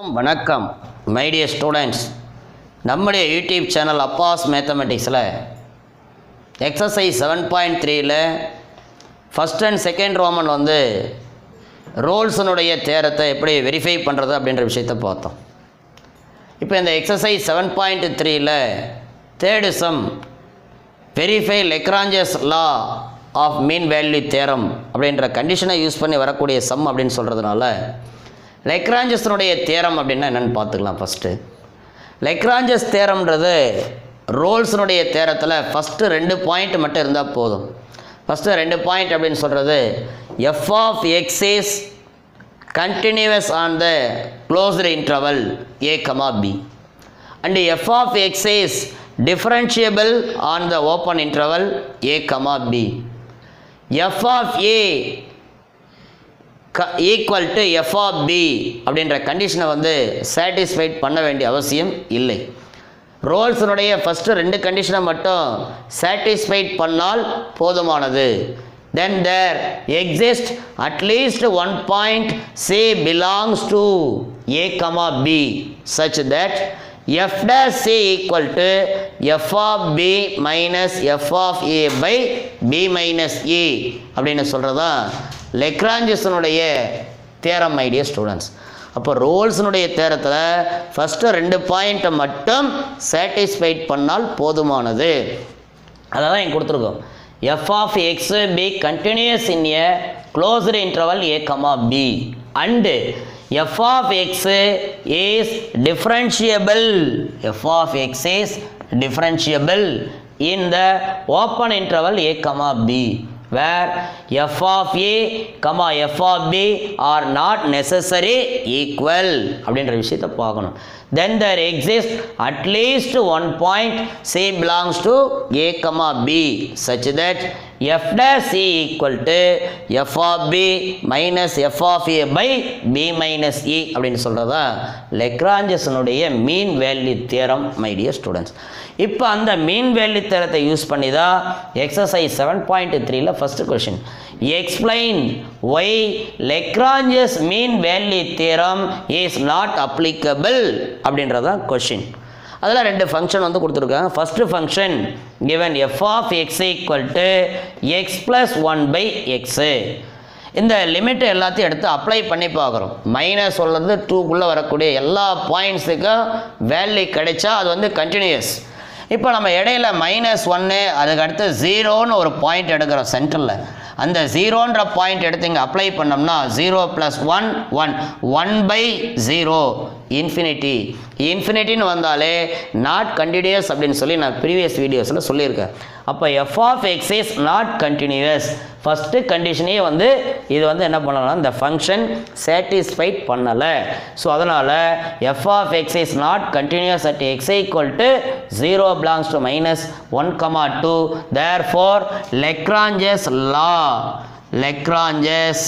வணக்கம் my dear students நம்முடைய YouTube channel Abbas மேத்தமெட்டிக்ஸில் எக்ஸசைஸ் செவன் பாயிண்ட் த்ரீல ஃபஸ்ட் அண்ட் செகண்ட் ரோமன் வந்து ரோல்ஸனுடைய தேரத்தை எப்படி வெரிஃபை பண்ணுறது அப்படின்ற விஷயத்தை பார்த்தோம் இப்போ இந்த எக்ஸசைஸ் செவன் பாயிண்ட் த்ரீல third sum verify Lagrange's law of mean value theorem அப்படின்ற கண்டிஷனை யூஸ் பண்ணி வரக்கூடிய சம் அப்படின்னு சொல்கிறதுனால லெக்ராஞ்சஸனுடைய தேரம் அப்படின்னா என்னென்னு பார்த்துக்கலாம் ஃபஸ்ட்டு லெக்ராஞ்சஸ் தேரம்ன்றது ரோல்ஸினுடைய தேரத்தில் ஃபஸ்ட்டு ரெண்டு பாயிண்ட் மட்டும் இருந்தால் போதும் ஃபஸ்ட்டு ரெண்டு பாயிண்ட் அப்படின்னு சொல்கிறது f of X is continuous on the closed interval a comma b and f of x is differentiable on the open interval a comma b f of a equal to F of b அப்படின்ற கண்டிஷனை வந்து satisfied பண்ண வேண்டிய அவசியம் இல்லை ரோல்ஸினுடைய first ரெண்டு கண்டிஷனை மட்டும் சாட்டிஸ்ஃபைட் பண்ணால் போதுமானது then there exist at least one point say belongs to A comma B such that F dash C equal to F of B minus F of A by B minus A அப்படின்னு சொல்கிறதா லெக்ராஞ்சஸனுடைய theorem idea students அப்போ ரோல்ஸினுடைய தேரத்தில் first ரெண்டு பாயிண்ட்டை மட்டும் satisfied பண்ணால் போதுமானது அதை தான் இங்கே கொடுத்துருக்கோம் f of x be continuous in a closed interval a comma b and f of X is differentiable f of X is differentiable in the open interval a comma b where f of a comma f of b are not necessary equal அப்படின்ற விஷயத்தை பார்க்கணும் then there exists at least one point c belongs to a comma b such that f dash c equal to f of b minus f of a by b minus e அப்படின்னு சொல்கிறதா லெக்ராஞ்சஸனுடைய mean value theorem my dear students இப்போ அந்த mean value தேரத்தை use பண்ணி தான் exercise seven point த்ரீல first question explain why Lagrange's mean value theorem is not applicable அப்படின்றதான் கொஷின் அதில் ரெண்டு ஃபங்க்ஷன் வந்து கொடுத்துருக்காங்க first function given f of X equal to x plus one by x இந்த லிமிட் எல்லாத்தையும் எடுத்து அப்ளை பண்ணி பார்க்குறோம் மைனஸ் உள்ளது டூக்குள்ளே வரக்கூடிய எல்லா பாயிண்ட்ஸுக்கும் வேல்யூ கிடைச்சா அது வந்து கண்டினியூஸ் இப்போ நம்ம இடையில மைனஸ் ஒன்று அதுக்கு அடுத்து ஜீரோன்னு ஒரு பாயிண்ட் எடுக்கிறோம் சென்டரில் அந்த ஜீரோன்ற பாயிண்ட் எடுத்து இங்கே அப்ளை பண்ணோம்னா zero plus one one one by zero infinity இன்ஃபினிட்டின்னு வந்தாலே நாட் கண்டினியூஸ் அப்படின்னு சொல்லி நான் ப்ரீவியஸ் வீடியோஸில் சொல்லியிருக்கேன் அப்போ F of X is not continuous first கண்டிஷனே வந்து இது வந்து என்ன பண்ணலாம் இந்த ஃபங்க்ஷன் சாட்டிஸ்ஃபைட் பண்ணலை ஸோ அதனால் F of X is not continuous at X equal to zero belongs to minus one comma two therefore Lagrange's law Lagrange's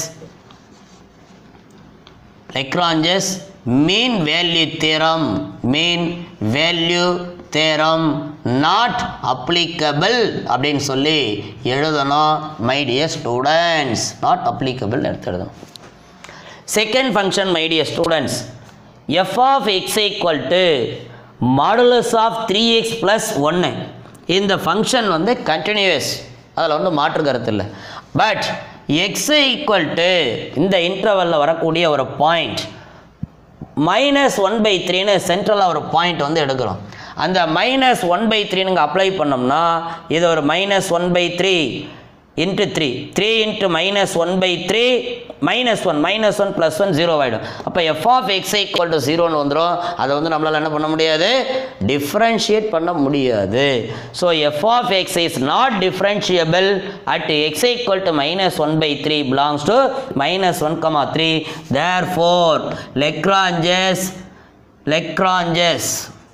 Lagrange's mean value theorem mean value theorem not applicable அப்படின்னு சொல்லி எழுதணும் my dear students not applicable எடுத்து எழுதணும் second function my dear students F of X equal to modulus of three X plus ஒன்று இந்த function வந்து continuous அதில் வந்து மாற்று கருத்து இல்லை பட் எக்ஸ் ஈக்குவல் டு இந்த இன்டர்வலில் வரக்கூடிய ஒரு பாயிண்ட் மைனஸ் ஒன் பை த்ரீன்னு சென்ட்ரலாக ஒரு பாயிண்ட் வந்து எடுக்கிறோம் அந்த மைனஸ் ஒன் பை த்ரீனுங்க அப்ளை பண்ணோம்னா இது ஒரு minus one by three into three three into minus one by three minus one minus one plus one zero ஆகிடும் அப்போ F of X equal to ஜீரோன்னு வந்துடும் அதை வந்து நம்மளால் என்ன பண்ண முடியாது டிஃப்ரென்ஷியேட் பண்ண முடியாது so F of X is not differentiable at X equal to minus one by three belongs to minus one comma three therefore Lagrange's Lagrange's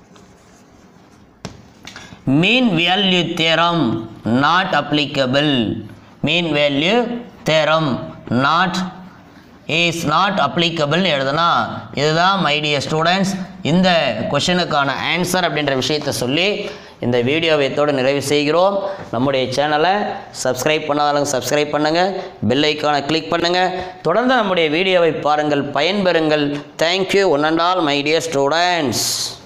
mean value theorem not applicable mean value theorem not is not applicable எழுதுனா இதுதான் my dear students இந்த கொஷனுக்கான answer அப்படின்ற விஷயத்தை சொல்லி இந்த வீடியோவை இதோடு நிறைவு செய்கிறோம் நம்முடைய சேனலை சப்ஸ்கிரைப் பண்ணாதவங்க சப்ஸ்கிரைப் பண்ணுங்கள் பெல் ஐக்கானை கிளிக் பண்ணுங்கள் தொடர்ந்து நம்முடைய வீடியோவை பாருங்கள் பயன்பெறுங்கள் thank you one and all my dear students